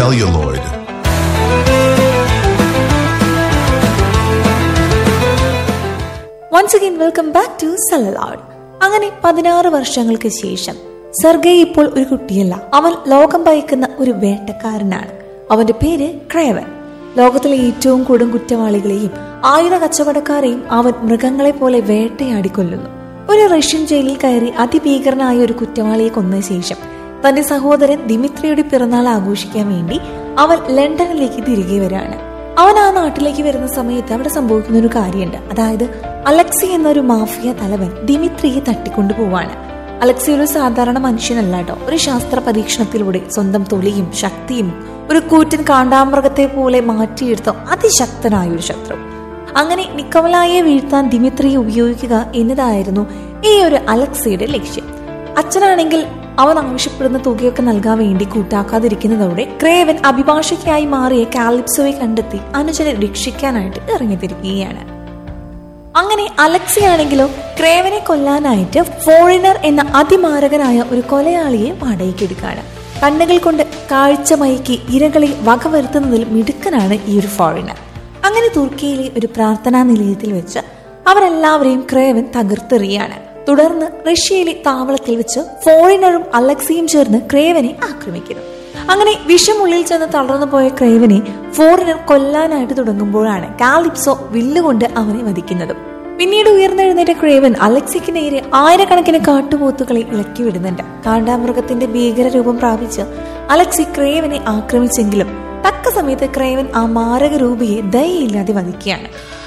celluloid. Once again welcome back to സലലാഡ് അങ്ങനെ പതിനാറ് വർഷങ്ങൾക്ക് ശേഷം സർഗേ ഇപ്പോൾ ഒരു കുട്ടിയല്ല അവൻ ലോകം ഭയക്കുന്ന ഒരു വേട്ടക്കാരനാണ് അവന്റെ പേര് ക്രേവൻ ലോകത്തിലെ ഏറ്റവും കൊടും കുറ്റവാളികളെയും ആയുധ കച്ചവടക്കാരെയും അവൻ മൃഗങ്ങളെ പോലെ വേട്ടയാടിക്കൊല്ലുന്നു ഒരു റഷ്യൻ ജയിലിൽ കയറി അതിഭീകരനായ ഒരു കുറ്റവാളിയെ കൊന്ന ശേഷം തന്റെ സഹോദരൻ ദിമിത്രിയുടെ പിറന്നാൾ ആഘോഷിക്കാൻ വേണ്ടി അവൻ ലണ്ടനിലേക്ക് തിരികെ വരാണ് അവൻ ആ നാട്ടിലേക്ക് വരുന്ന സമയത്ത് അവിടെ സംഭവിക്കുന്ന ഒരു കാര്യമുണ്ട് അതായത് അലക്സി എന്നൊരു മാഫിയ തലവൻ ദിമിത്രിയെ തട്ടിക്കൊണ്ടു പോവാണ് അലക്സി ഒരു സാധാരണ മനുഷ്യനല്ല കേട്ടോ ഒരു ശാസ്ത്ര പരീക്ഷണത്തിലൂടെ സ്വന്തം തൊലിയും ശക്തിയും ഒരു കൂറ്റൻ കാണ്ടാമൃഗത്തെ പോലെ മാറ്റിയെടുത്ത അതിശക്തനായ ഒരു ശത്രു അങ്ങനെ നിക്കോളായെ വീഴ്ത്താൻ ദിമിത്രിയെ ഉപയോഗിക്കുക എന്നതായിരുന്നു ഈ ഒരു അലക്സിയുടെ ലക്ഷ്യം അച്ഛനാണെങ്കിൽ അവൻ ആവശ്യപ്പെടുന്ന തുകയൊക്കെ നൽകാൻ വേണ്ടി കൂട്ടാക്കാതിരിക്കുന്നതോടെ ക്രേവൻ അഭിഭാഷകയായി മാറിയ കാലിപ്സോയെ കണ്ടെത്തി അനുജനെ രക്ഷിക്കാനായിട്ട് ഇറങ്ങിത്തിരിക്കുകയാണ് അങ്ങനെ അലക്സിയാണെങ്കിലോ ക്രേവനെ കൊല്ലാനായിട്ട് ഫോറിനർ എന്ന അതിമാരകനായ ഒരു കൊലയാളിയെ വാടകയ്ക്കെടുക്കാണ് കണ്ണുകൾ കൊണ്ട് കാഴ്ച മയക്കി ഇരകളെ വകവരുത്തുന്നതിൽ മിടുക്കനാണ് ഈ ഒരു ഫോറിനർ അങ്ങനെ തുർക്കിയിലെ ഒരു പ്രാർത്ഥനാ നിലയത്തിൽ വെച്ച് അവരെല്ലാവരെയും ക്രേവൻ തകർത്തെറിയാണ് തുടർന്ന് റഷ്യയിലെ താവളത്തിൽ വെച്ച് ഫോറിനറും അലക്സിയും ചേർന്ന് ക്രേവനെ ആക്രമിക്കുന്നു അങ്ങനെ വിഷമുള്ളിൽ ചെന്ന് തളർന്നു പോയ ക്രേവനെ ഫോറിനർ കൊല്ലാനായിട്ട് തുടങ്ങുമ്പോഴാണ് കാലിപ്സോ വില്ലുകൊണ്ട് അവനെ വധിക്കുന്നതും പിന്നീട് ഉയർന്നെഴുന്നേറ്റ ക്രേവൻ അലക്സിക്ക് നേരെ ആയിരക്കണക്കിന് കാട്ടുപോത്തുകളെ ഇളക്കി വിടുന്നുണ്ട് കാണ്ടാമൃഗത്തിന്റെ ഭീകര രൂപം പ്രാപിച്ച് അലക്സി ക്രേവനെ ആക്രമിച്ചെങ്കിലും തക്ക സമയത്ത് ക്രേവൻ ആ മാരക രൂപിയെ ദയയില്ലാതെ വധിക്കുകയാണ്